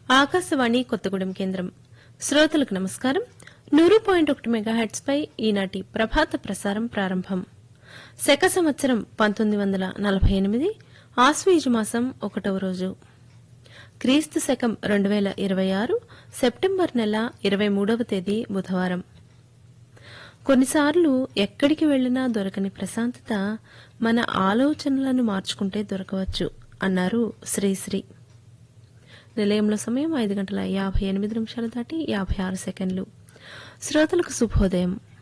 ఆకాశవాణి కొత్తగూడెం కేంద్రం శ్రోతలకు నమస్కారం నూరు పాయింట్ ఒకటి మెగాహెట్స్ పై ఈనాటి ప్రభాత ప్రసారం ప్రారంభం శక సంవత్సరం పంతొమ్మిది వందల నలభై ఎనిమిది ఆశ్వీజు మాసం ఒకటవ రోజు క్రీస్తు శకం రెండు వేల ఇరవై ఆరు సెప్టెంబర్ నెల ఇరవై మూడవ తేదీ బుధవారం కొన్నిసార్లు ఎక్కడికి వెళ్లినా దొరకని ప్రశాంతత మన ఆలోచనలను మార్చుకుంటే దొరకవచ్చు అన్నారు శ్రీశ్రీ నిలయంలో సమయం ఐదు గంటల యాభై ఎనిమిది నిమిషాలు దాటి యాభై ఆరు సెకండ్లు శ్రోతలకు శుభోదయం